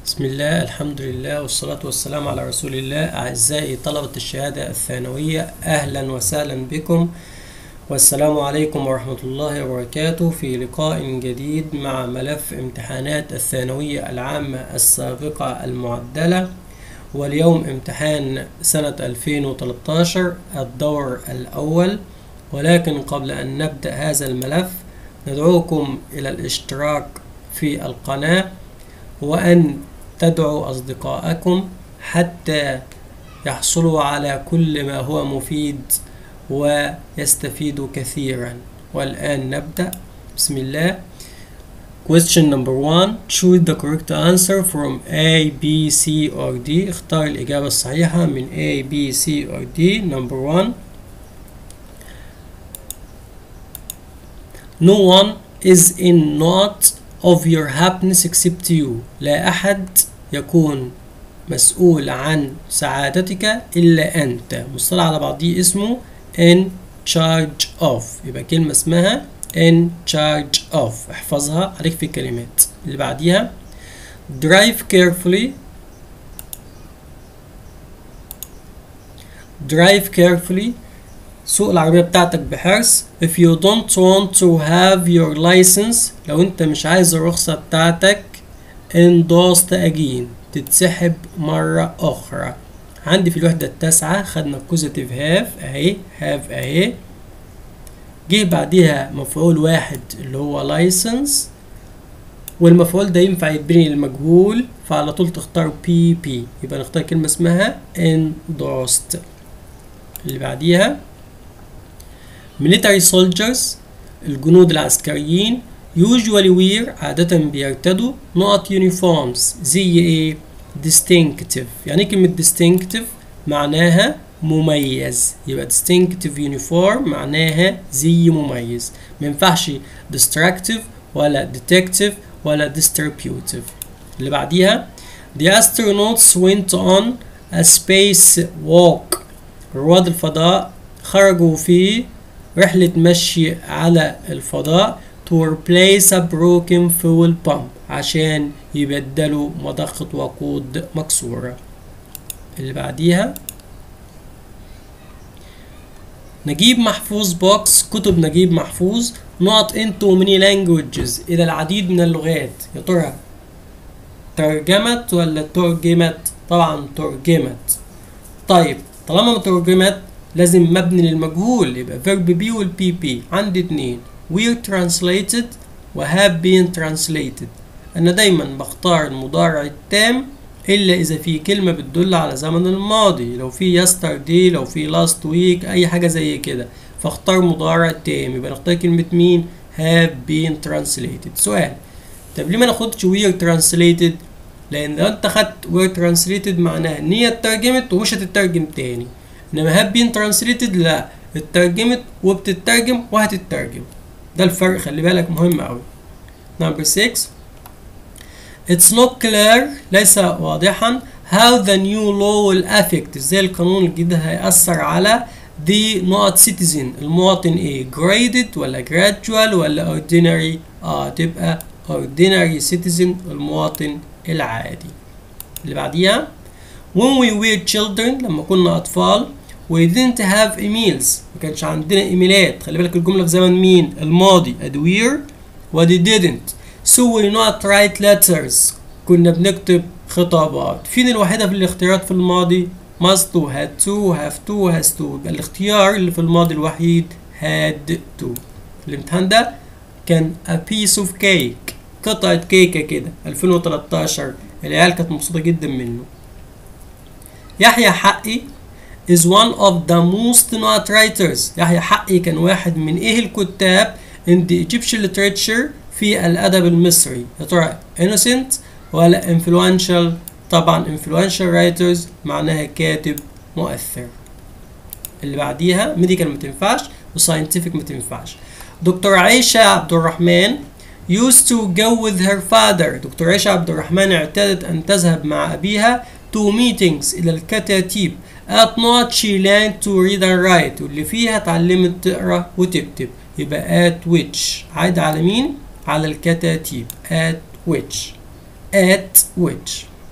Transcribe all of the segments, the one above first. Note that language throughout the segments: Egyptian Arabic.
بسم الله الحمد لله والصلاة والسلام على رسول الله أعزائي طلبة الشهادة الثانوية أهلا وسهلا بكم والسلام عليكم ورحمة الله وبركاته في لقاء جديد مع ملف امتحانات الثانوية العامة السابقة المعدلة واليوم امتحان سنة 2013 الدور الأول ولكن قبل أن نبدأ هذا الملف ندعوكم إلى الاشتراك في القناة وأن تدعوا أصدقائكم حتى يحصلوا على كل ما هو مفيد ويستفيدوا كثيرا والآن نبدأ بسم الله Question number one Choose the correct answer from A, B, C or D اختار الإجابة الصحيحة من A, B, C or D Number one No one is in not of your happiness except you لا أحد يكون مسؤول عن سعادتك إلا أنت مصطلح على بعضيه اسمه in charge of يبقى كلمة اسمها in charge of احفظها عليك في الكلمات اللي بعديها drive carefully drive carefully سوق العربية بتاعتك بحرص if you don't want to have your license لو انت مش عايز الرخصة بتاعتك endorsed again تتسحب مرة أخرى عندي في الوحدة التاسعة خدنا accusative have أهي have أهي جه بعديها مفعول واحد اللي هو license والمفعول ده ينفع يتبني للمجهول فعلى طول تختار بي بي يبقى نختار كلمة اسمها endorsed اللي بعديها military soldiers الجنود العسكريين usually wear عادة بيرتدوا نقط uniforms زي ايه distinctive يعني كلمة distinctive معناها مميز يبقى distinctive uniform معناها زي مميز ما ينفعش destructive ولا detective ولا distributive اللي بعديها the astronauts went on a space walk رواد الفضاء خرجوا في رحلة مشي على الفضاء to replace a broken fuel pump عشان يبدلوا مضخة وقود مكسورة اللي بعديها نجيب محفوظ بوكس كتب نجيب محفوظ not into many languages إلى العديد من اللغات يا ترى ترجمت ولا ترجمت طبعا ترجمت طيب طالما ترجمت لازم مبني للمجهول يبقى verb be وال PP عندي اتنين we're translated و have been translated أنا دايما بختار المضارع التام إلا إذا في كلمة بتدل على زمن الماضي لو في yesterday لو في last week أي حاجة زي كده فاختار مضارع تام يبقى نختار كلمة مين have been translated سؤال طب ليه ما ناخدش we're translated لأن لو أنت خدت we're translated معناها إن هي اترجمت ومش هتترجم تاني إنما have been translated لا اترجمت وبتترجم وهتترجم ده الفرق خلي بالك مهم أوي number 6 It's not clear ليس واضحا how the new law will affect ازاي القانون الجديد هيأثر على the not citizen المواطن ايه graded ولا gradual ولا ordinary اه تبقى ordinary citizen المواطن العادي اللي بعديها when we were children لما كنا أطفال we didn't have emails ما كانش عندنا ايميلات خلي بالك الجملة في زمن مين الماضي اد were ودي didn't so we not write letters كنا بنكتب خطابات فين الوحيدة في الاختيارات في الماضي must to had to have to has to يبقى الاختيار اللي في الماضي الوحيد had to الامتحان ده كان a piece of cake قطعة كيكة كده 2013 العيال كانت مبسوطة جدا منه يحيى حقي is one of the most not writers يحيى حقي كان واحد من ايه الكتاب in the Egyptian literature في الأدب المصري يا ترى innocent ولا influential طبعا influential writers معناها كاتب مؤثر اللي بعديها medical ما تنفعش وscientific ما تنفعش دكتور عائشة عبد الرحمن used to go with her father دكتور عائشة عبد الرحمن اعتادت أن تذهب مع أبيها to meetings إلى الكتاتيب at not she learned to read and write واللي فيها اتعلمت تقرا وتكتب يبقى at which عايد على مين؟ على الكتاتيب at which at which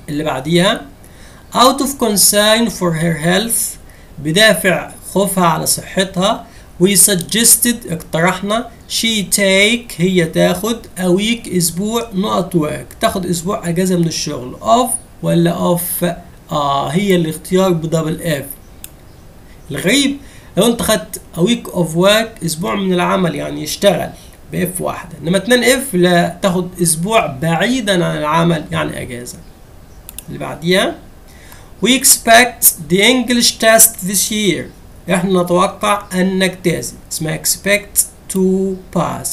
اللي بعديها out of concern for her health بدافع خوفها على صحتها we suggested اقترحنا she take هي تاخد a week اسبوع not work تاخد اسبوع اجازة من الشغل off ولا off اه هي الاختيار بدبل اف الغريب لو انت خدت a week of work اسبوع من العمل يعني يشتغل باف واحدة انما اتنين اف لا تاخد اسبوع بعيدا عن العمل يعني اجازة اللي بعديها We expect the English test this year احنا نتوقع ان نجتاز اسمها expect to pass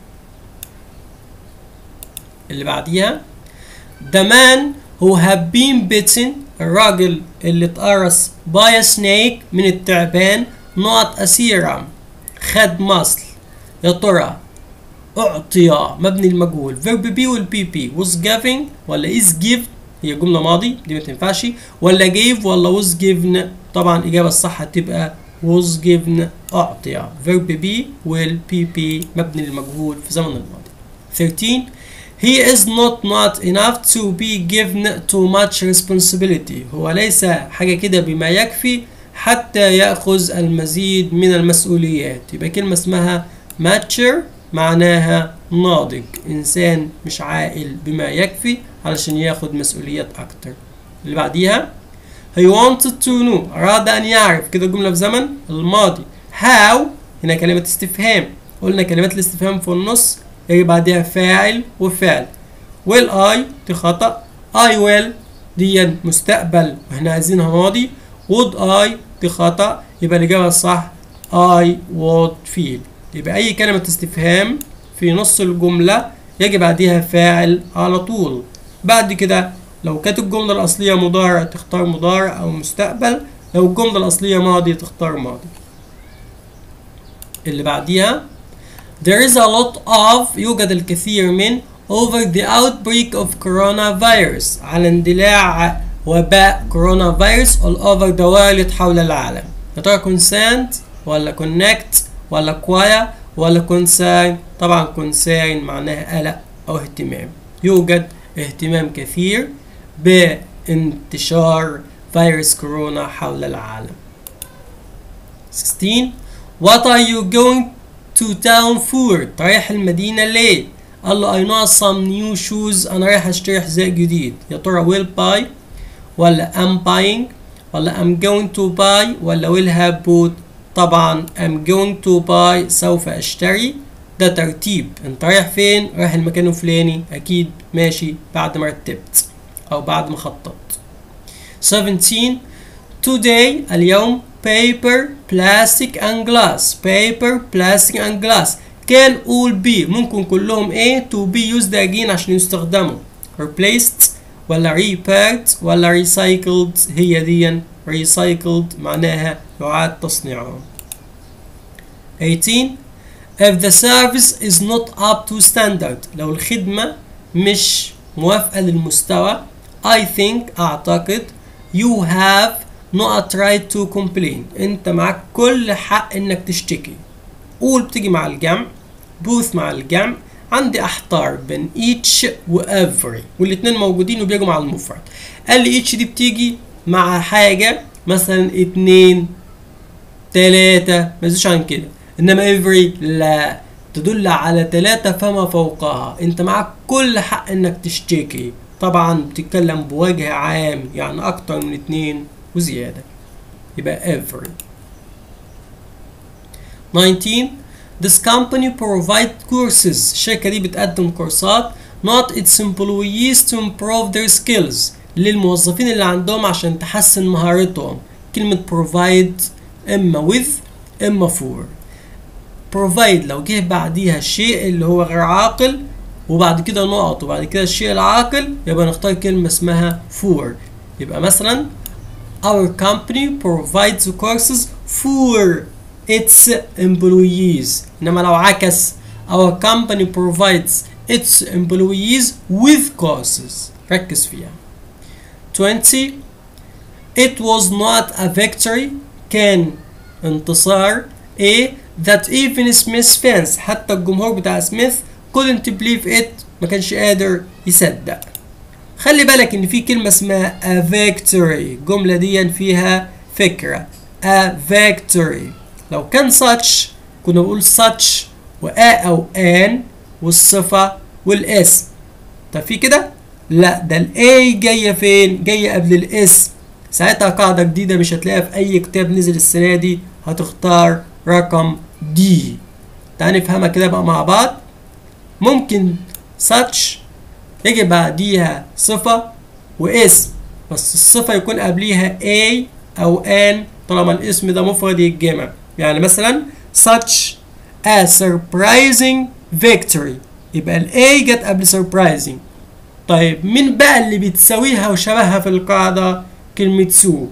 اللي بعديها The man who have been bitten الراجل اللي اتقرص by a snake من التعبان not a serum خد مصل يا ترى أعطي مبني المجهول verb be والبي بي was giving ولا is give هي جملة ماضي دي ما تنفعش ولا gave ولا was given طبعا الإجابة الصح هتبقى was given أعطي verb be والبي بي مبني للمجهول في زمن الماضي 13 He is not not enough to be given too much responsibility هو ليس حاجة كده بما يكفي حتى يأخذ المزيد من المسؤوليات يبقى كلمة اسمها mature معناها ناضج إنسان مش عاقل بما يكفي علشان ياخد مسؤوليات أكتر اللي بعديها he wanted to know أراد أن يعرف كده جملة في زمن الماضي how هنا كلمة استفهام قلنا كلمات الاستفهام في النص يجي بعدها فاعل وفعل will I دي خطأ I will دي مستقبل واحنا عايزينها ماضي would I دي خطأ يبقى الإجابة الصح I would feel يبقى أي كلمة استفهام في نص الجملة يجي بعديها فاعل على طول بعد كده لو كانت الجملة الأصلية مضارع تختار مضارع أو مستقبل لو الجملة الأصلية ماضي تختار ماضي اللي بعديها There is a lot of يوجد الكثير من over the outbreak of coronavirus على اندلاع وباء كورونا فيروس all over the world حول العالم يا ترى concerned ولا connect ولا quiet ولا concern طبعا concern معناها قلق أو اهتمام يوجد اهتمام كثير بانتشار فيروس كورونا حول العالم 16 What are you going to town for رايح المدينة ليه قال له I know some new shoes أنا رايح أشتري حذاء جديد يا ترى will buy ولا am buying ولا I'm going to buy ولا will have bought طبعا I'm going to buy سوف أشتري ده ترتيب انت رايح فين رايح المكان الفلاني اكيد ماشي بعد ما رتبت او بعد ما خططت 17 today اليوم paper plastic and glass paper plastic and glass can all be ممكن كلهم ايه to be used again عشان يستخدموا replaced ولا repaired ولا recycled هي دي recycled معناها يعاد تصنيعهم 18 if the service is not up to standard لو الخدمة مش موافقة للمستوى I think أعتقد you have not a right to complain انت معك كل حق انك تشتكي قول بتيجي مع الجمع بوث مع الجمع عندي احتار بين each و every والاتنين موجودين وبيجوا مع المفرد قال لي each دي بتيجي مع حاجة مثلا اتنين تلاتة ما يزيدش عن كده انما every لا تدل على تلاتة فما فوقها انت معك كل حق انك تشتكي طبعا بتتكلم بوجه عام يعني اكتر من اتنين وزيادة يبقى every 19 This company provide courses الشركة دي بتقدم كورسات not its employees to improve their skills للموظفين اللي عندهم عشان تحسن مهارتهم كلمة provide إما with إما for provide لو جه بعديها الشيء اللي هو غير عاقل وبعد كده نقط وبعد كده الشيء العاقل يبقى نختار كلمة اسمها for يبقى مثلا our company provides courses for its employees انما لو عكس our company provides its employees with courses ركز فيها 20 it was not a victory كان انتصار A that even Smith fans حتى الجمهور بتاع سميث couldn't believe it ما كانش قادر يصدق خلي بالك ان في كلمة اسمها a victory الجملة دي فيها فكرة a victory لو كان such كنا بنقول such و a او an والصفة والاسم طب في كده لا ده الاي جاية فين جاية قبل الاسم ساعتها قاعدة جديدة مش هتلاقيها في اي كتاب نزل السنة دي هتختار رقم دي تعال نفهمها كده بقى مع بعض ممكن such يجي بعديها صفة واسم بس الصفة يكون قبليها a أو an طالما الاسم ده مفرد يتجمع يعني مثلا such a surprising victory يبقى ال a جت قبل surprising طيب مين بقى اللي بتساويها وشبهها في القاعدة كلمة سو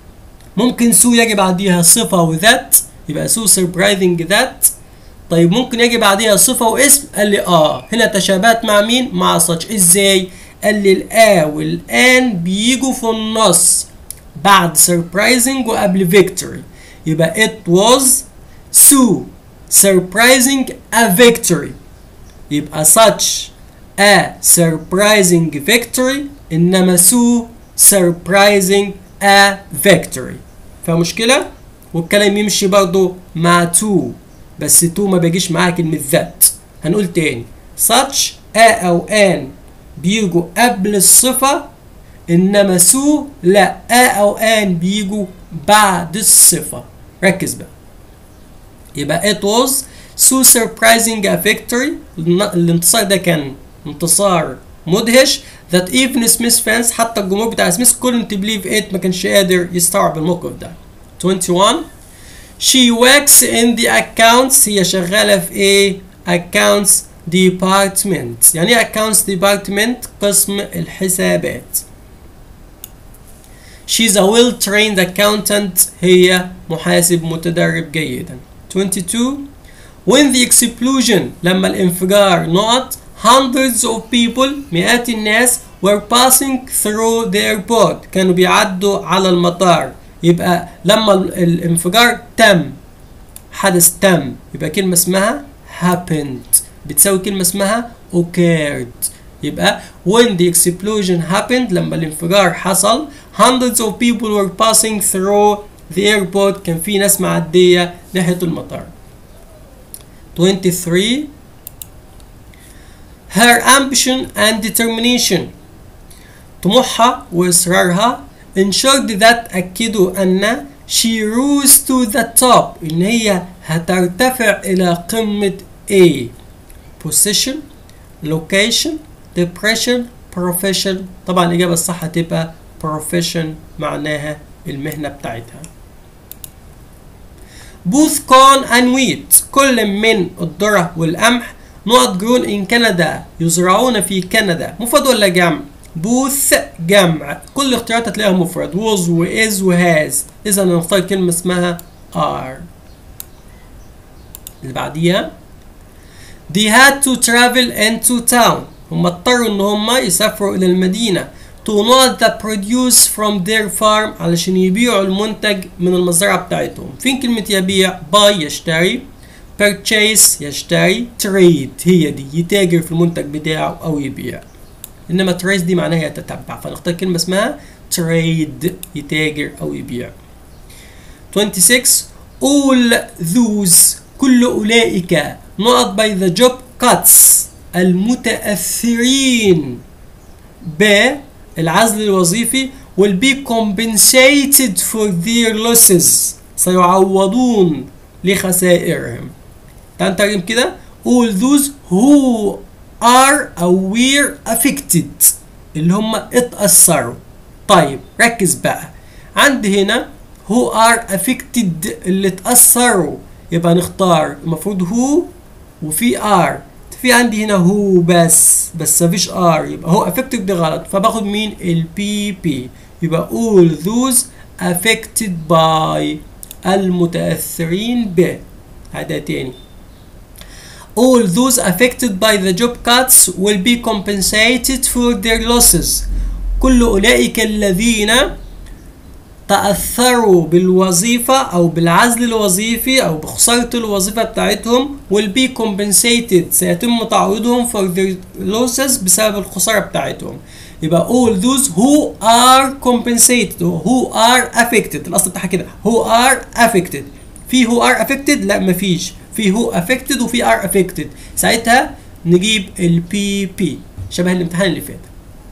ممكن سو يجي بعديها صفة وذات يبقى سو surprising that طيب ممكن يجي بعديها صفة واسم قال لي اه هنا تشابهت مع مين مع such ازاي قال لي الآ والآن بيجوا في النص بعد surprising وقبل victory يبقى it was so surprising a victory يبقى such a surprising victory إنما so surprising a victory فمشكلة والكلام يمشي برضه مع to بس تو ما بيجيش معاها كلمة ذات هنقول تاني such a أو an بيجوا قبل الصفة إنما سو لا a أو an بيجوا بعد الصفة ركز بقى يبقى it was so surprising a victory الانتصار ده كان انتصار مدهش that even Smith fans حتى الجمهور بتاع سميث couldn't believe it ما كانش قادر يستوعب الموقف ده 21 She works in the accounts هي شغالة في ايه؟ accounts department يعني ايه accounts department؟ قسم الحسابات She's a well trained accountant هي محاسب متدرب جيدا 22 When the explosion لما الانفجار نقط hundreds of people مئات الناس were passing through the airport كانوا بيعدوا على المطار يبقى لما الانفجار تم حدث تم يبقى كلمة اسمها happened بتساوي كلمة اسمها occurred يبقى when the explosion happened لما الانفجار حصل hundreds of people were passing through the airport كان في ناس معدية ناحية المطار 23 her ambition and determination طموحها وإصرارها ensured that أكدوا أن she rose to the top إن هي هترتفع إلى قمة A position location depression profession طبعا الإجابة الصح هتبقى profession معناها المهنة بتاعتها both corn and wheat كل من الذرة والقمح نقط جرون in كندا يزرعون في كندا مفرد ولا جمع بوث جمع كل اختيارات هتلاقيها مفرد was و is و has اذا هنختار كلمة اسمها are اللي بعديها they had to travel into town هم اضطروا ان هم يسافروا الى المدينة to not the produce from their farm علشان يبيعوا المنتج من المزرعة بتاعتهم فين كلمة يبيع buy يشتري purchase يشتري trade هي دي يتاجر في المنتج بتاعه او يبيع انما تريس دي معناها يتتبع فنختار كلمه اسمها تريد يتاجر او يبيع 26 all those كل اولئك نقط by the job cuts المتاثرين بالعزل الوظيفي will be compensated for their losses سيعوضون لخسائرهم تعال نترجم كده all those who are أو were affected اللي هم اتأثروا طيب ركز بقى عندي هنا who are affected اللي اتأثروا يبقى نختار المفروض who وفي are في عندي هنا who بس بس مفيش are يبقى هو affected دي غلط فباخد مين ال PP يبقى all those affected by المتأثرين ب هذا تاني all those affected by the job cuts will be compensated for their losses كل أولئك الذين تأثروا بالوظيفة أو بالعزل الوظيفي أو بخسارة الوظيفة بتاعتهم will be compensated سيتم تعويضهم for their losses بسبب الخسارة بتاعتهم يبقى all those who are compensated who are affected الأصل بتاعها كده who are affected في who are affected لا مفيش في who affected وفي are affected ساعتها نجيب ال PP شبه الامتحان اللي فات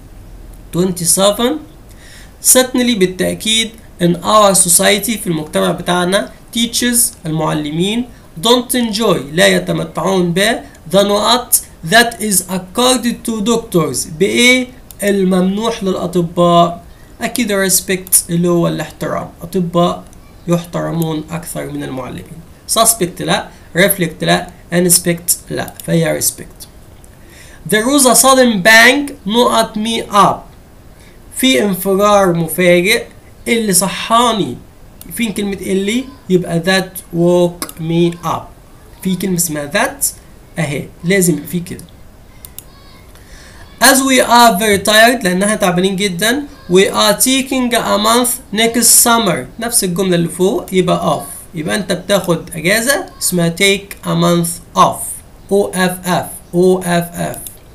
27 certainly بالتأكيد in our society في المجتمع بتاعنا teachers المعلمين don't enjoy لا يتمتعون ب the not that is accorded to doctors بإيه الممنوح للأطباء أكيد respect اللي هو الاحترام أطباء يحترمون أكثر من المعلمين suspect لا reflect لا inspect لا فهي respect There was a sudden bang نقط me up في انفجار مفاجئ اللي صحاني فين كلمة اللي يبقى that woke me up في كلمة اسمها that اهي لازم يبقى في كده As we are very tired لأنها تعبانين جدا we are taking a month next summer نفس الجملة اللي فوق يبقى off يبقى أنت بتاخد أجازة اسمها take a month off O F F O F F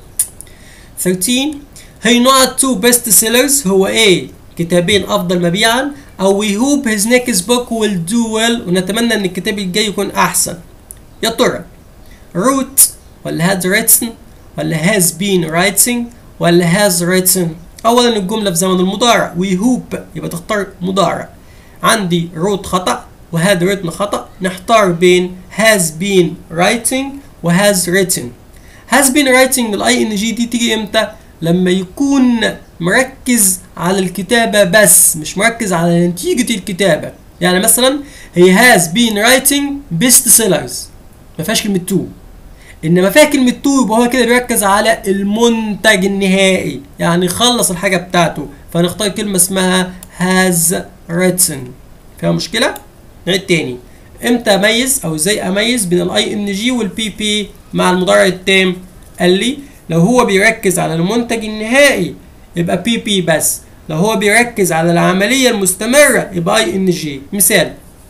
13 هي not two best sellers هو ايه كتابين افضل مبيعا او we hope his next book will do well ونتمنى ان الكتاب الجاي يكون احسن يا ترى wrote ولا had written ولا has been writing ولا has written اولا الجمله في زمن المضارع we hope يبقى تختار مضارع عندي wrote خطا وهاد written خطا نحتار بين has been writing وhas written has been writing الاي ان جي دي تيجي امتى لما يكون مركز على الكتابة بس مش مركز على نتيجة الكتابة يعني مثلا هي has been writing best sellers ما فيهاش كلمة to انما فيها كلمة to يبقى هو كده بيركز على المنتج النهائي يعني خلص الحاجة بتاعته فنختار كلمة اسمها has written فيها مشكلة؟ نعيد تاني امتى اميز او ازاي اميز بين الاي ان جي والبي بي مع المضارع التام قال لي لو هو بيركز على المنتج النهائي يبقى بي بي بس لو هو بيركز على العملية المستمرة يبقى اي ان جي مثال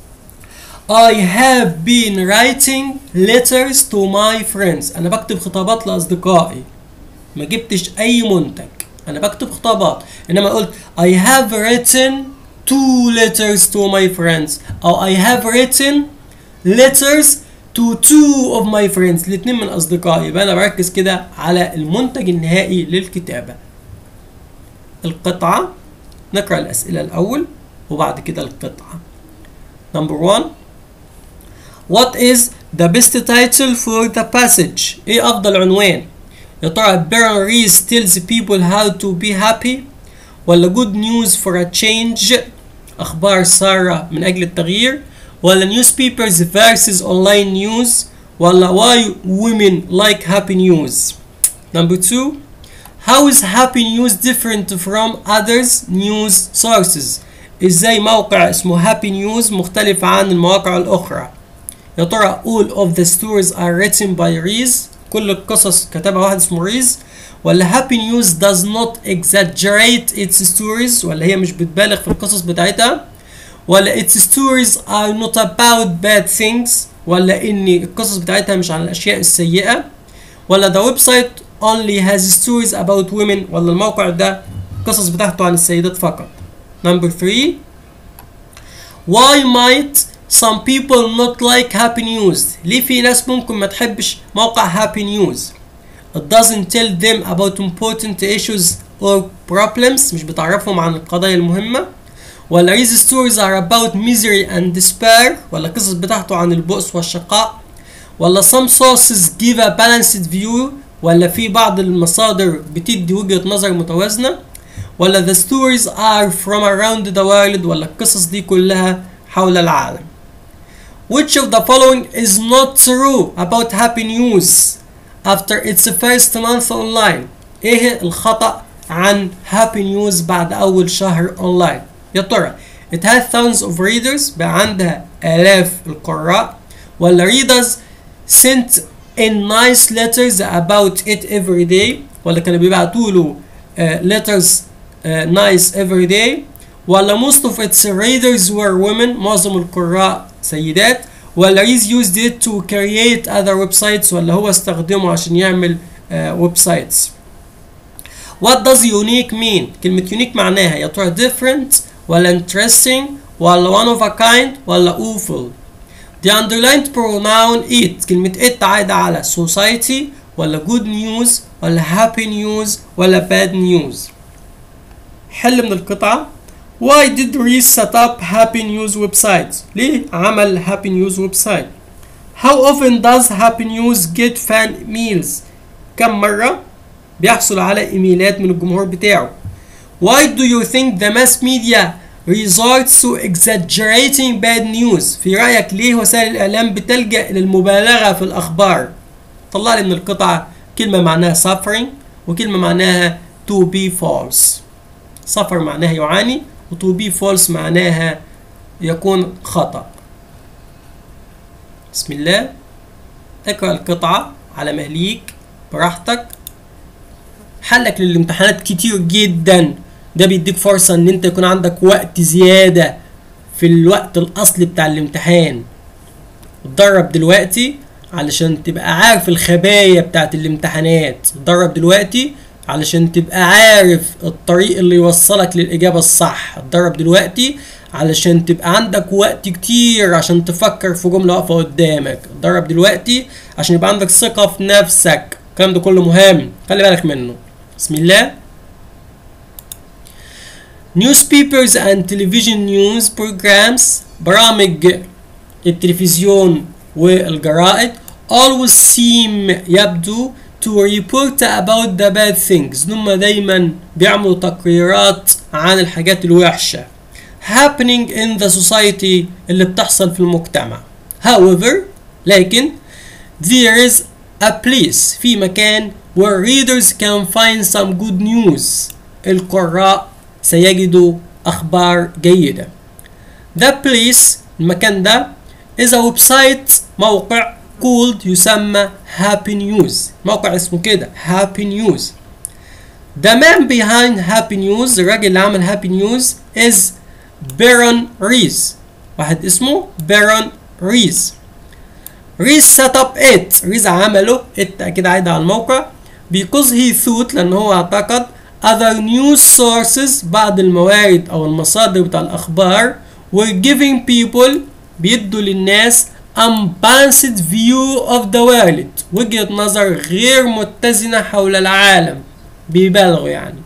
I have been writing letters to my friends أنا بكتب خطابات لأصدقائي ما جبتش أي منتج أنا بكتب خطابات إنما قلت I have written two letters to my friends أو I have written letters to two of my friends الاتنين من أصدقائي يبقى أنا بركز كده على المنتج النهائي للكتابة القطعة نقرأ الأسئلة الأول وبعد كده القطعة Number one What is the best title for the passage؟ إيه أفضل عنوان؟ يا ترى Baron Rees tells people how to be happy ولا good news for a change أخبار سارة من أجل التغيير ولا newspapers versus online news ولا why women like happy news Number two How is happy news different from others news sources ازاي موقع اسمه happy news مختلف عن المواقع الأخرى يا ترى all of the stories are written by Rees كل القصص كتبها واحد اسمه ريز ولا happy news does not exaggerate its stories ولا هي مش بتبالغ في القصص بتاعتها ولا its stories are not about bad things ولا ان القصص بتاعتها مش عن الاشياء السيئة ولا the website only has stories about women ولا الموقع ده القصص بتاعته عن السيدات فقط number three why might some people not like happy news ليه في ناس ممكن ما تحبش موقع happy news it doesn't tell them about important issues or problems مش بتعرفهم عن القضايا المهمة ولا these stories are about misery and despair ولا القصص بتاعته عن البؤس والشقاء ولا some sources give a balanced view ولا في بعض المصادر بتدي وجهة نظر متوازنة ولا the stories are from around the world ولا القصص دي كلها حول العالم Which of the following is not true about happy news after its first month online ايه الخطأ عن happy news بعد أول شهر online يا ترى it has thousands of readers بقى عندها آلاف القراء ولا readers sent in nice letters about it every day ولا كانوا بيبعتوا له uh, letters uh, nice every day ولا most of its readers were women معظم القراء سيدات ولا Rees used it to create other websites ولا هو استخدمه عشان يعمل ويب سايتس What does unique mean؟ كلمة unique معناها يا ترى different ولا interesting ولا one of a kind ولا awful The underlined pronoun it كلمة it عايدة على society ولا good news ولا happy news ولا bad news حل من القطعة Why did Reese set up Happy News website؟ ليه عمل Happy News website؟ How often does Happy News get fan emails؟ كم مرة بيحصل على ايميلات من الجمهور بتاعه؟ Why do you think the mass media resorts to exaggerating bad news؟ في رأيك ليه وسائل الإعلام بتلجأ للمبالغة في الأخبار؟ طلع لي من القطعة كلمة معناها suffering وكلمة معناها to be false. suffer معناها يعاني و to be false معناها يكون خطأ. بسم الله اقرأ القطعة على مهليك براحتك حلك للامتحانات كتير جدا ده بيديك فرصة ان انت يكون عندك وقت زيادة في الوقت الاصلي بتاع الامتحان اتدرب دلوقتي علشان تبقى عارف الخبايا بتاعت الامتحانات اتدرب دلوقتي علشان تبقى عارف الطريق اللي يوصلك للإجابة الصح اتدرب دلوقتي علشان تبقى عندك وقت كتير عشان تفكر في جملة واقفة قدامك اتدرب دلوقتي عشان يبقى عندك ثقة في نفسك الكلام ده كله مهم خلي بالك منه بسم الله newspapers and television news programs برامج التلفزيون والجرائد always seem يبدو to report about the bad things هم دايما بيعملوا تقريرات عن الحاجات الوحشة happening in the society اللي بتحصل في المجتمع however لكن there is a place في مكان where readers can find some good news القراء سيجدوا أخبار جيدة the place المكان ده is a website موقع called يسمى Happy News موقع اسمه كده Happy News The man behind Happy News الراجل اللي عمل Happy News is Baron Rees واحد اسمه Baron Rees Rees set up it Rees عمله it أكيد عايد على الموقع because he thought لأن هو اعتقد other news sources بعض الموارد أو المصادر بتاع الأخبار were giving people بيدوا للناس unbalanced view of the world وجهة نظر غير متزنة حول العالم بيبالغوا يعني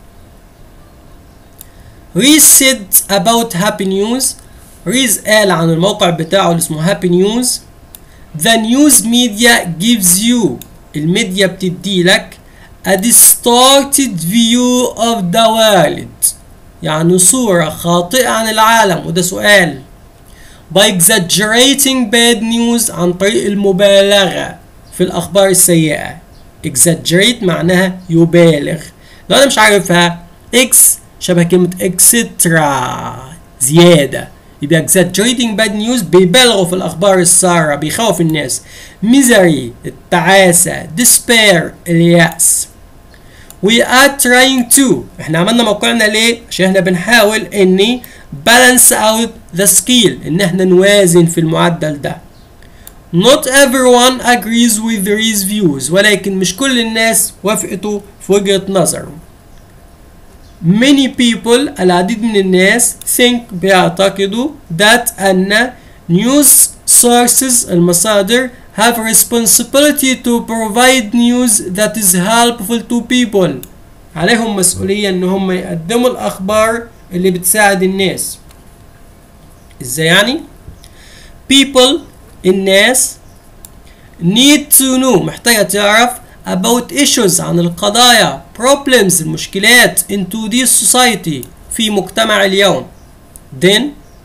Rees said about Happy News Rees قال عن الموقع بتاعه اللي اسمه Happy News The news media gives you الميديا بتديلك a distorted view of the world يعني صورة خاطئة عن العالم وده سؤال by exaggerating bad news عن طريق المبالغة في الأخبار السيئة exaggerate معناها يبالغ لو أنا مش عارفها x شبه كلمة etc زيادة يبقى exaggerating bad news بيبالغوا في الأخبار السارة بيخوف الناس misery التعاسة despair اليأس we are trying to احنا عملنا موقعنا ليه عشان احنا بنحاول اني balance out the scale ان احنا نوازن في المعدل ده not everyone agrees with these views ولكن مش كل الناس وافقتوا في وجهة نظره many people العديد من الناس think بيعتقدوا that أن news sources المصادر have responsibility to provide news that is helpful to people عليهم مسؤولية ان هم يقدموا الاخبار اللي بتساعد الناس ازاي يعني people الناس need to know محتاجة تعرف about issues عن القضايا problems المشكلات into this society في مجتمع اليوم then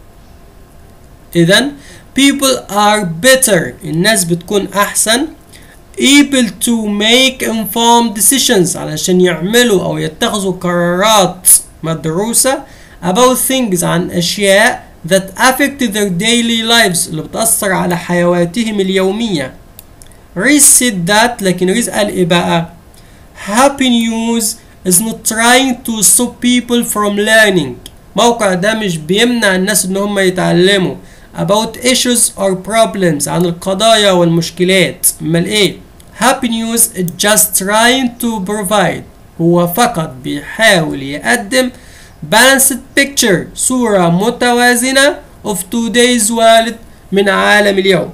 إذن people are better الناس بتكون أحسن able to make informed decisions علشان يعملوا أو يتخذوا قرارات مدروسة about things عن أشياء that affect their daily lives اللي بتأثر على حيواتهم اليومية Reese said that لكن ريس قال إيه بقى Happy news is not trying to stop people from learning موقع ده مش بيمنع الناس ان هم يتعلموا about issues or problems عن القضايا والمشكلات امال ايه happy news is just trying to provide هو فقط بيحاول يقدم balanced picture صورة متوازنة of today's world من عالم اليوم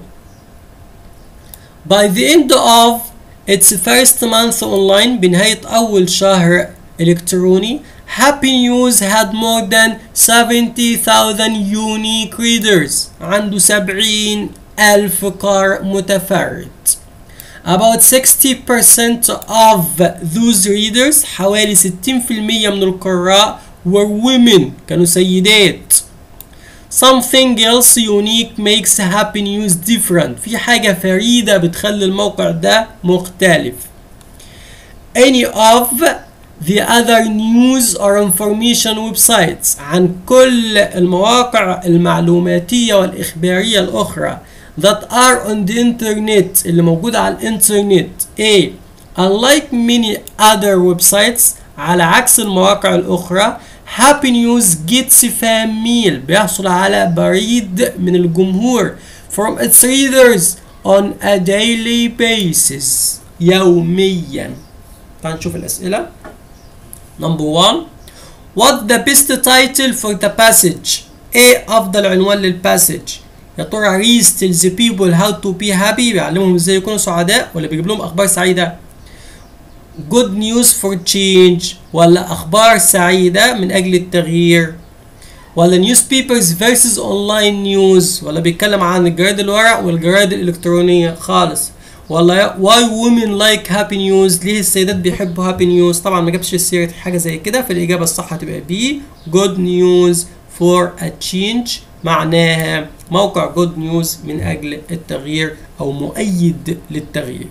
by the end of its first month online بنهاية أول شهر إلكتروني Happy News had more than 70,000 unique readers عنده 70 ألف قارئ متفرد About 60% of those readers حوالي 60% من القراء were women كانوا سيدات Something else unique makes happy news different في حاجة فريدة بتخلي الموقع ده مختلف Any of the other news or information websites عن كل المواقع المعلوماتية والإخبارية الأخرى that are on the internet اللي موجودة على الإنترنت A unlike many other websites على عكس المواقع الأخرى Happy News gets fan mail بيحصل على بريد من الجمهور from its readers on a daily basis يوميا تعال نشوف الأسئلة Number one What the best title for the passage ايه أفضل عنوان للباسج يا ترى ريز tells the people how to be happy بيعلمهم ازاي يكونوا سعداء ولا بيجيب لهم أخبار سعيدة good news for change ولا أخبار سعيدة من أجل التغيير ولا newspapers versus online news ولا بيتكلم عن الجرايد الورق والجرايد الإلكترونية خالص ولا why women like happy news ليه السيدات بيحبوا happy news طبعا ما جابش سيرة حاجة زي كده فالإجابة الصح هتبقى B good news for a change معناها موقع good news من أجل التغيير أو مؤيد للتغيير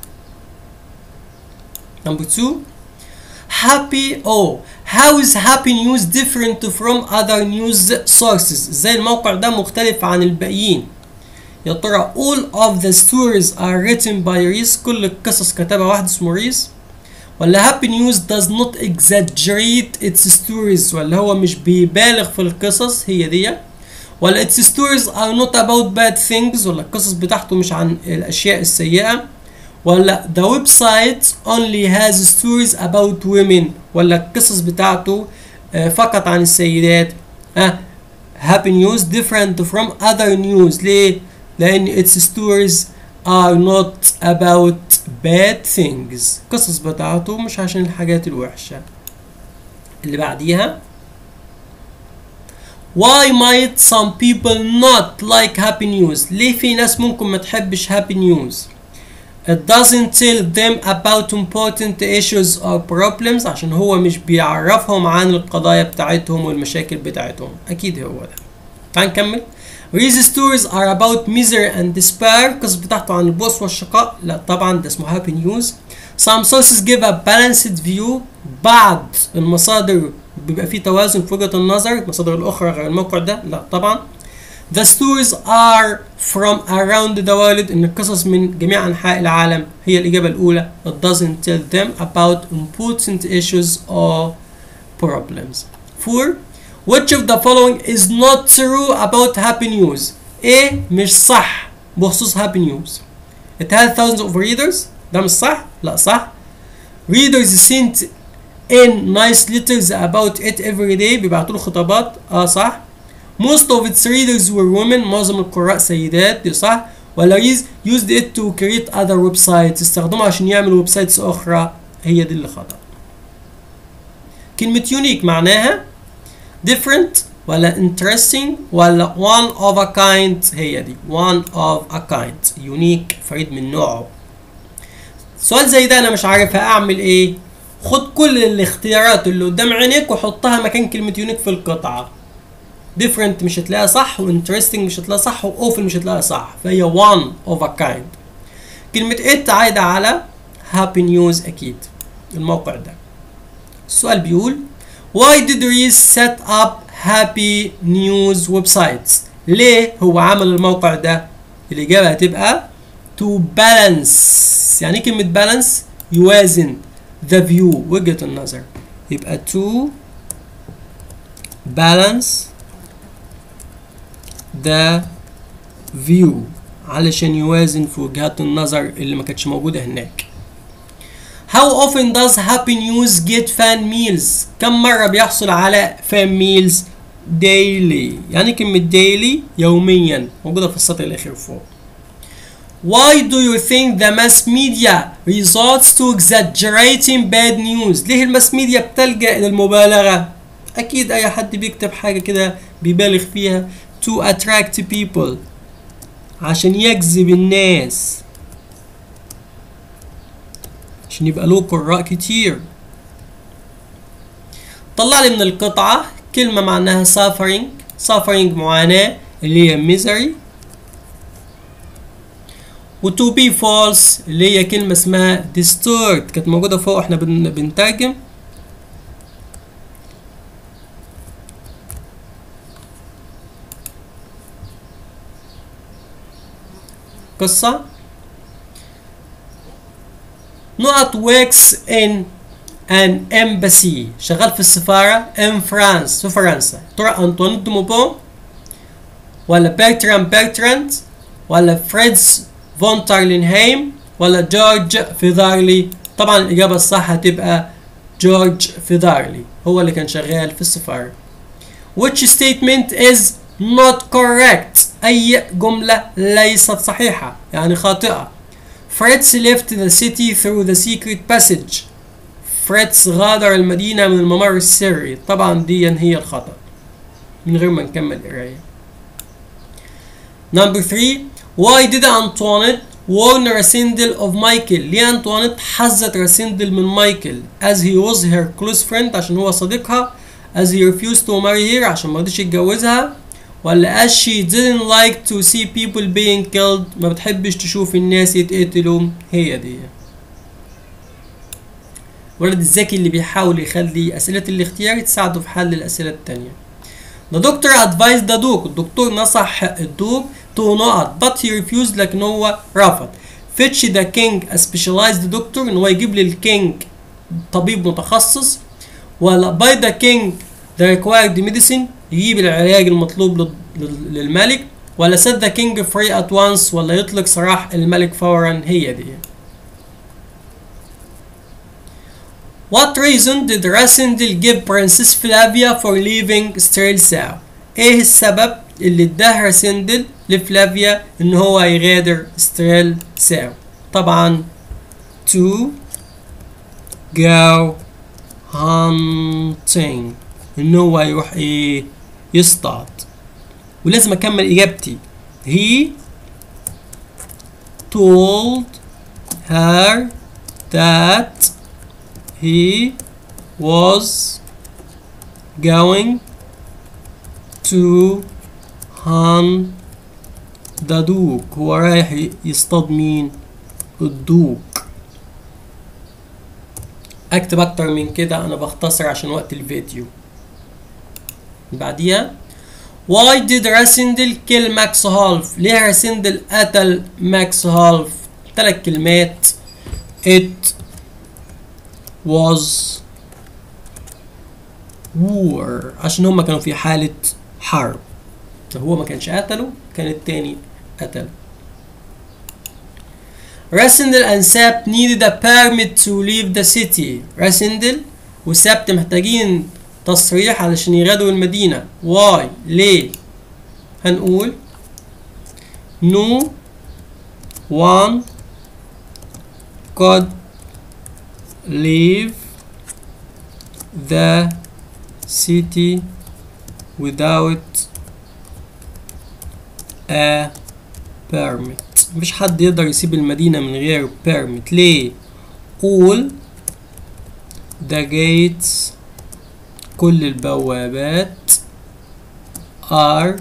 Number two, happy oh how is happy news different from other news sources ازاي الموقع ده مختلف عن الباقيين يا ترى all of the stories are written by Reese كل القصص كتبها واحد اسمه ريس ولا happy news does not exaggerate its stories ولا هو مش بيبالغ في القصص هي دي ولا its stories are not about bad things ولا القصص بتاعته مش عن الاشياء السيئه ولا the website only has stories about women ولا القصص بتاعته فقط عن السيدات ها happy news different from other news ليه لان its stories are not about bad things القصص بتاعته مش عشان الحاجات الوحشة اللي بعديها Why might some people not like happy news ليه في ناس ممكن ما تحبش happy news It doesn't tell them about important issues or problems عشان هو مش بيعرفهم عن القضايا بتاعتهم والمشاكل بتاعتهم أكيد هو ده تعال نكمل These stories are about misery and despair القصص بتاعته عن البؤس والشقاء لا طبعا ده اسمه happy news Some sources give a balanced view بعض المصادر بيبقى فيه توازن في وجهة النظر المصادر الأخرى غير الموقع ده لا طبعا The stories are from around the world إن القصص من جميع أنحاء العالم هي الإجابة الأولى It doesn't tell them about important issues or problems. Four Which of the following is not true about happy news? إيه مش صح بخصوص happy news. It has thousands of readers ده مش صح؟ لا صح. Readers sent in nice letters about it every day بيبعتوا له خطابات اه صح. Most of its readers were women معظم القراء سيدات دي صح ولا ريز used it to create other websites استخدمها عشان يعملوا ويب سايتس أخرى هي دي اللي خطأ كلمة unique معناها different ولا interesting ولا one of a kind هي دي one of a kind unique فريد من نوعه سؤال زي ده أنا مش عارف أعمل إيه خد كل الاختيارات اللي قدام عينيك وحطها مكان كلمة unique في القطعة different مش هتلاقيها صح وانترستنج مش هتلاقيها صح واوفن مش هتلاقيها صح فهي one of a kind كلمة it عايدة على happy news أكيد الموقع ده السؤال بيقول why did Reese set up happy news websites ليه هو عمل الموقع ده الإجابة هتبقى to balance يعني كلمة balance يوازن the view وجهة النظر يبقى to balance the view علشان يوازن في وجهات النظر اللي ما كانتش موجودة هناك How often does Happy News get fan meals؟ كم مرة بيحصل على fan meals؟ daily يعني كلمة daily يوميا موجودة في السطر الأخير فوق Why do you think the mass media resorts to exaggerating bad news؟ ليه الماس ميديا بتلجأ إلى المبالغة؟ أكيد أي حد بيكتب حاجة كده بيبالغ فيها to attract people عشان يجذب الناس عشان يبقى له قراء كتير طلع لي من القطعة كلمة معناها suffering suffering معاناة اللي هي misery و to be false اللي هي كلمة اسمها distort كانت موجودة فوق احنا بن بنترجم قصة نقط works in an embassy شغال في السفارة in France في فرنسا ترى أنطوانيت دي موبون ولا بيرترام بيرتراند ولا فريدز فون تارلينهايم ولا جورج فيدارلي طبعا الإجابة الصح هتبقى جورج فيدارلي هو اللي كان شغال في السفارة which statement is not correct أي جملة ليست صحيحة يعني خاطئة Fritz left the city through the secret passage فريتز غادر المدينة من الممر السري طبعا دي هي الخطأ من غير ما نكمل قراية Number 3 Why did Antoinette warn Rasindel of Michael ليه أنطوانيت حذت راسندل من مايكل as he was her close friend عشان هو صديقها as he refused to marry her عشان ما رضيش يتجوزها ولا as she didn't like to see people being killed ما بتحبش تشوف الناس يتقتلوا هي دي الولد الذكي اللي بيحاول يخلي أسئلة الاختيار تساعده في حل الأسئلة التانية The doctor advised the dog الدكتور نصح الدوق to نقط but he refused لكن هو رفض fetch the king a specialized doctor ان هو يجيب لي الكينج طبيب متخصص ولا by the king the required medicine يجيب العلاج المطلوب لل- لل- للملك ولا set the king free at once ولا يطلق سراح الملك فورا هي دي What reason did Rasindel give Princess Flavia for leaving Streltsau؟ ايه السبب اللي اداه راسندل لفلافيا ان هو يغادر ستريل ساو طبعا to go hunting ان هو يروح ايه يصطاد ولازم اكمل اجابتي he told her that he was going to hunt the duke هو رايح يصطاد مين الدوق اكتب اكتر من كده انا بختصر عشان وقت الفيديو بعديها Why did Rasindel kill Max Half؟ ليه راسندل قتل ماكس هالف؟ ثلاث كلمات It was war عشان هما كانوا في حالة حرب لو هو ما كانش قتله كان التاني قتله راسندل and سابت needed a permit to leave the city راسندل وسابت محتاجين تصريح علشان يغادروا المدينة why ليه هنقول no one could leave the city without a permit مفيش حد يقدر يسيب المدينة من غير permit ليه all the gates كل البوابات are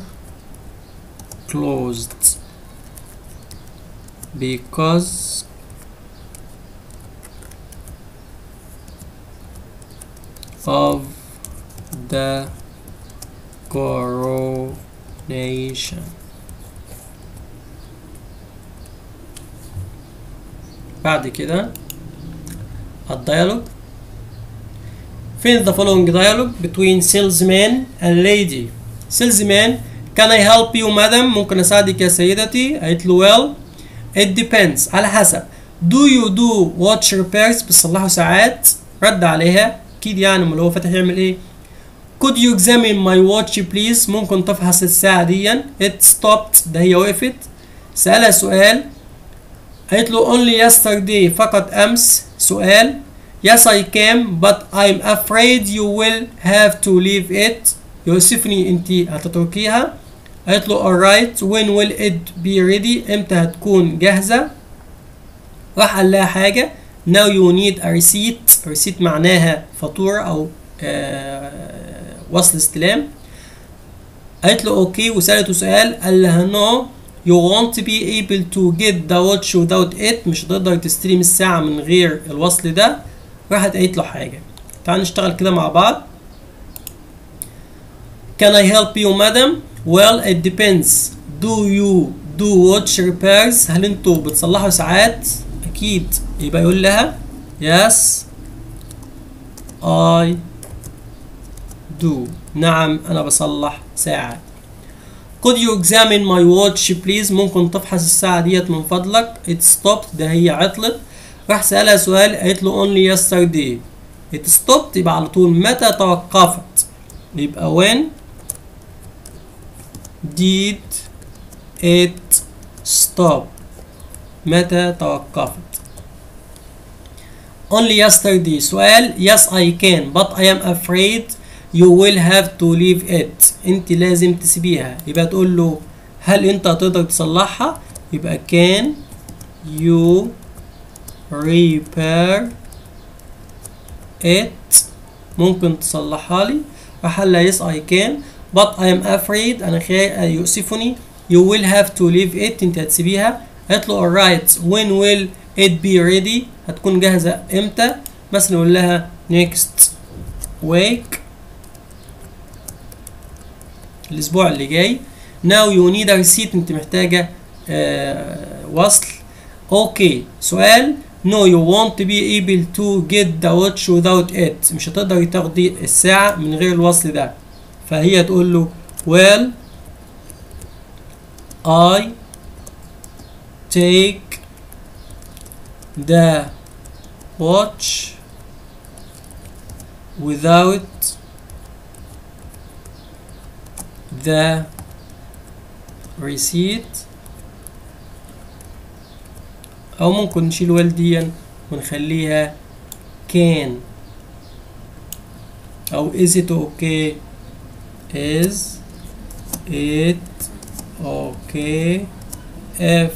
closed because of the coronation بعد كده الديالوج فين the following dialogue between salesman and lady salesman can I help you madam ممكن أساعدك يا سيدتي قالت له well it depends على حسب do you do watch repairs بتصلحوا ساعات رد عليها أكيد يعني امال هو فاتح يعمل إيه could you examine my watch please ممكن تفحص الساعة دي it stopped ده هي وقفت سألها سؤال قالت له only yesterday فقط أمس سؤال yes I can but I'm afraid you will have to leave it يوسفني انت هتتركيها قالت له alright when will it be ready امتى هتكون جاهزة راح قال لها حاجة now you need a receipt receipt معناها فاتورة أو آه وصل استلام قالت له اوكي وسألته سؤال قال لها no you won't be able to get the watch without it مش هتقدر تستلم الساعة من غير الوصل ده راحت قالت له حاجة تعال نشتغل كده مع بعض Can I help you madam? Well it depends Do you do watch repairs? هل انتوا بتصلحوا ساعات؟ أكيد يبقى يقول لها Yes I do نعم أنا بصلح ساعات Could you examine my watch please ممكن تفحص الساعة ديت من فضلك It stopped ده هي عطلت راح سألها سؤال قالت له only yesterday It stopped يبقى على طول متى توقفت يبقى when did it stop متى توقفت only yesterday سؤال yes I can but I am afraid you will have to leave it انت لازم تسيبيها يبقى تقول له هل انت هتقدر تصلحها يبقى can you repair it ممكن تصلحها لي راح قال لها yes I can but I am afraid انا خير يؤسفني you will have to leave it انت هتسيبيها قالت له alright when will it be ready هتكون جاهزة امتى مثلا نقول لها next week الاسبوع اللي جاي now you need a receipt انت محتاجة آه وصل اوكي سؤال no you won't be able to get the watch without it مش هتقدري تاخدي الساعة من غير الوصل ده فهي تقول له well I take the watch without the receipt او ممكن نشيل والديا ونخليها can او is it okay is it okay if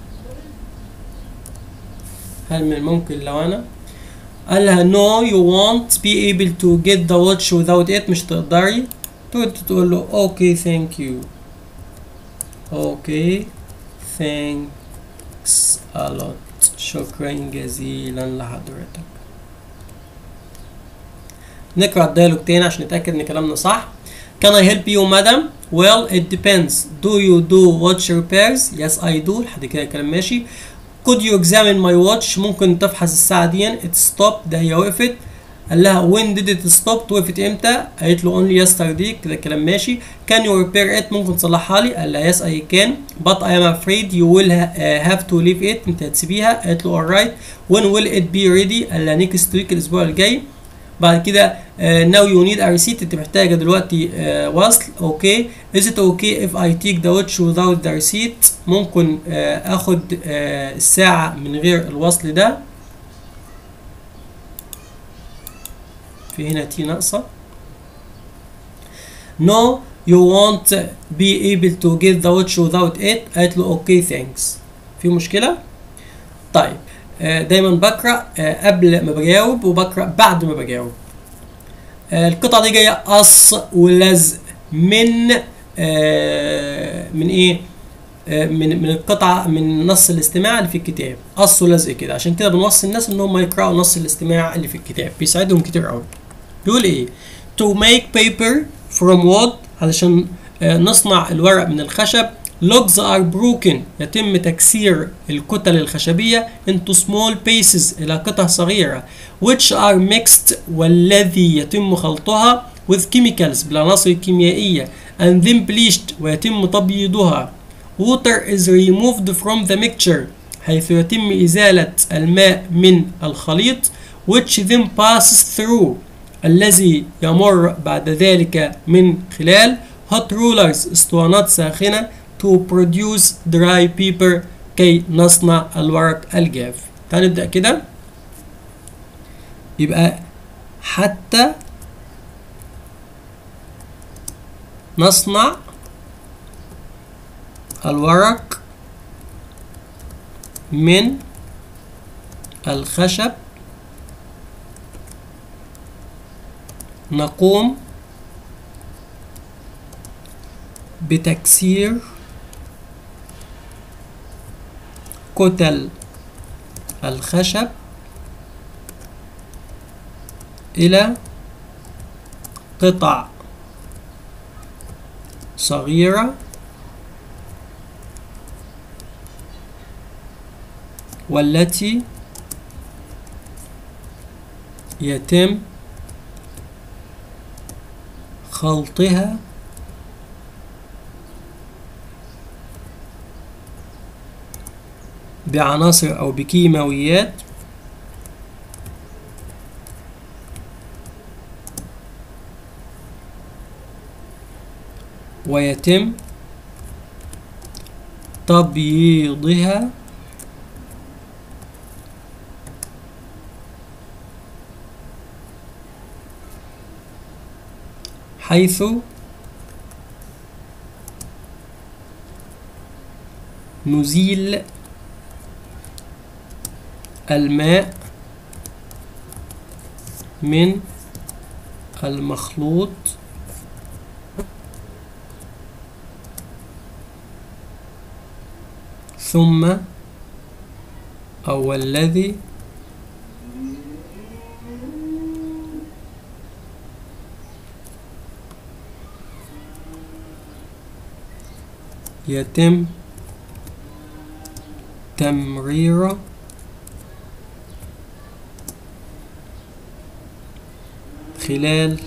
هل من الممكن لو انا قال لها no you won't be able to get the watch without it مش تقدري تقول تقول له okay thank you okay thanks a lot شكرا جزيلا لحضرتك نقرا الديالوج تاني عشان نتاكد ان كلامنا صح Can I help you madam? Well it depends Do you do watch repairs? Yes I do لحد كده الكلام ماشي Could you examine my watch ممكن تفحص الساعة دي It stopped ده هي وقفت قال لها when did it stop وقفت امتى قالت له only yesterday كده الكلام ماشي can you repair it ممكن تصلحها لي قال لها yes I can but I am afraid you will ha have to leave it انت هتسيبيها قالت له alright when will it be ready قال لها next week الاسبوع الجاي بعد كده uh, now you need a receipt انت محتاجه دلوقتي uh, وصل اوكي okay. is it okay if I take the watch without the receipt ممكن uh, اخد uh, الساعة من غير الوصل ده في هنا تي ناقصة no you won't be able to get the watch without it قالت له اوكي ثانكس في مشكلة طيب دايما بقرا قبل ما بجاوب وبقرا بعد ما بجاوب القطعة دي جاية قص ولزق من من ايه من من القطعة من نص الاستماع اللي في الكتاب قص ولزق كده عشان كده بنوصي الناس ان هم يقرأوا نص الاستماع اللي في الكتاب بيساعدهم كتير قوي بيقول ايه to make paper from wood علشان نصنع الورق من الخشب logs are broken يتم تكسير الكتل الخشبية into small pieces إلى قطع صغيرة which are mixed والذي يتم خلطها with chemicals بالعناصر الكيميائية and then bleached ويتم تبييضها water is removed from the mixture حيث يتم إزالة الماء من الخليط which then passes through الذي يمر بعد ذلك من خلال hot rollers اسطوانات ساخنة to produce dry paper كي نصنع الورق الجاف تعال نبدأ كده يبقى حتى نصنع الورق من الخشب نقوم بتكسير كتل الخشب إلى قطع صغيرة والتي يتم خلطها بعناصر أو بكيماويات ويتم تبييضها حيث نزيل الماء من المخلوط ثم أو الذي يتم تمريره خلال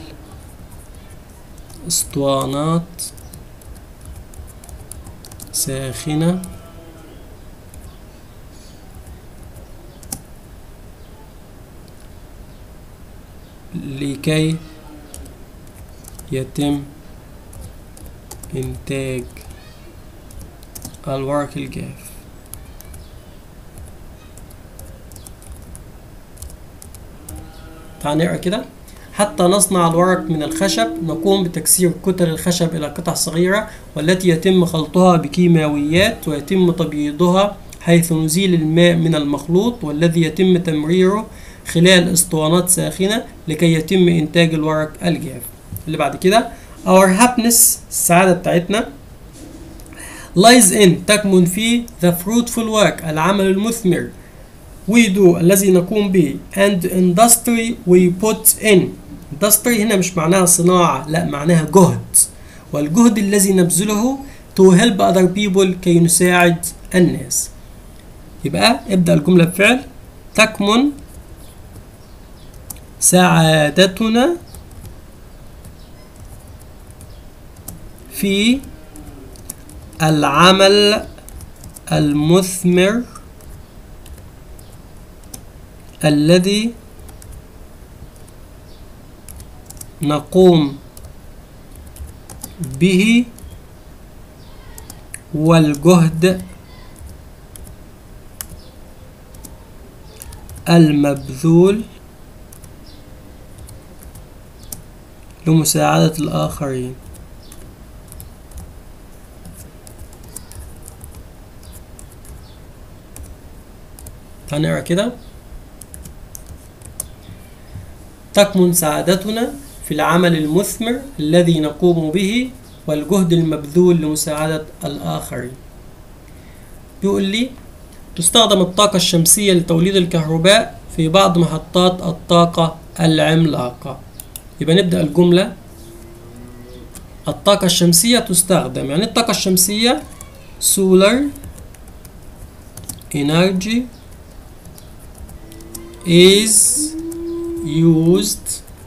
اسطوانات ساخنة لكي يتم إنتاج الورق الجاف تعال نقرا كده حتى نصنع الورق من الخشب نقوم بتكسير كتل الخشب إلى قطع صغيرة والتي يتم خلطها بكيماويات ويتم تبييضها حيث نزيل الماء من المخلوط والذي يتم تمريره خلال اسطوانات ساخنة لكي يتم إنتاج الورق الجاف اللي بعد كده Our happiness السعادة بتاعتنا lies in تكمن في the fruitful work العمل المثمر we do الذي نقوم به and industry we put in industry هنا مش معناها صناعة لا معناها جهد والجهد الذي نبذله to help other people كي نساعد الناس يبقى ابدأ الجملة بفعل تكمن سعادتنا في العمل المثمر الذي نقوم به والجهد المبذول لمساعدة الآخرين هنقرا كده تكمن سعادتنا في العمل المثمر الذي نقوم به والجهد المبذول لمساعدة الآخرين بيقول لي تستخدم الطاقة الشمسية لتوليد الكهرباء في بعض محطات الطاقة العملاقة يبقى نبدأ الجملة الطاقة الشمسية تستخدم يعني الطاقة الشمسية solar energy is used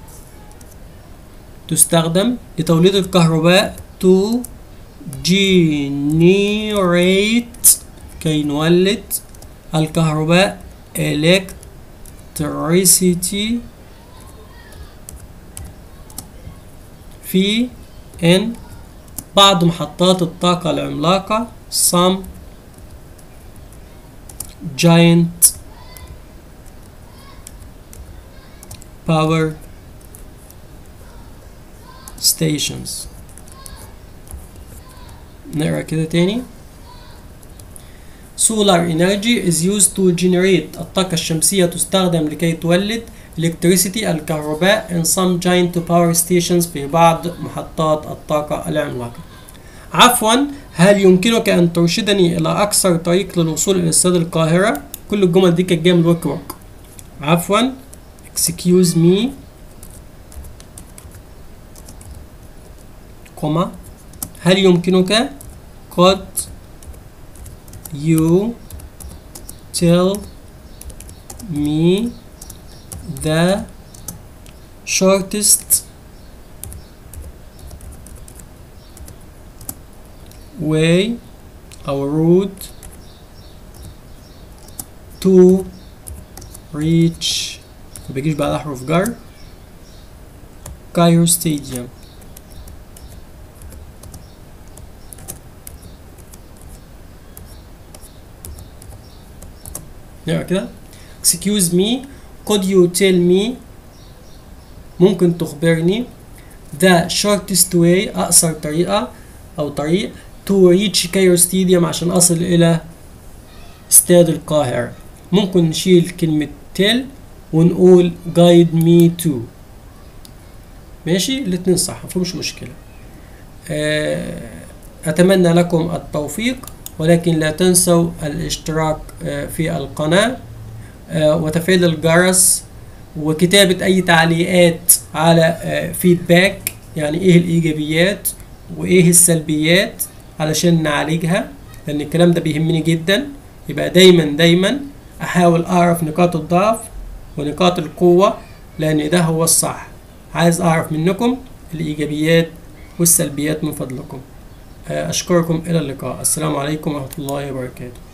تستخدم لتوليد الكهرباء to generate كي نولد الكهرباء electricity في in بعض محطات الطاقة العملاقة some giant power stations نقرا كده تاني solar energy is used to generate الطاقة الشمسية تستخدم لكي تولد electricity الكهرباء in some giant power stations في بعض محطات الطاقة العملاقة عفوا هل يمكنك أن ترشدني إلى أكثر طريق للوصول إلى استاد القاهرة؟ كل الجمل دي كانت جاية من الورك بوك عفوا excuse me كوما هل يمكنك could you tell me the shortest way or route to reach ما بيجيش بعد أحرف جر كايرو ستاديوم نقرا كده excuse me could you tell me ممكن تخبرني the shortest way أقصر طريقة أو طريق to reach كايرو ستاديوم عشان أصل إلى استاد القاهرة ممكن نشيل كلمة tell ونقول guide me to ماشي الاتنين صح مفهومش مشكلة آه، أتمنى لكم التوفيق ولكن لا تنسوا الاشتراك آه، في القناة آه، وتفعيل الجرس وكتابة أي تعليقات على فيدباك يعني إيه الإيجابيات وإيه السلبيات علشان نعالجها لأن الكلام ده بيهمني جدا يبقى دايما دايما أحاول أعرف نقاط الضعف ونقاط القوة لأن ده هو الصح عايز أعرف منكم الإيجابيات والسلبيات من فضلكم أشكركم إلى اللقاء السلام عليكم ورحمة الله وبركاته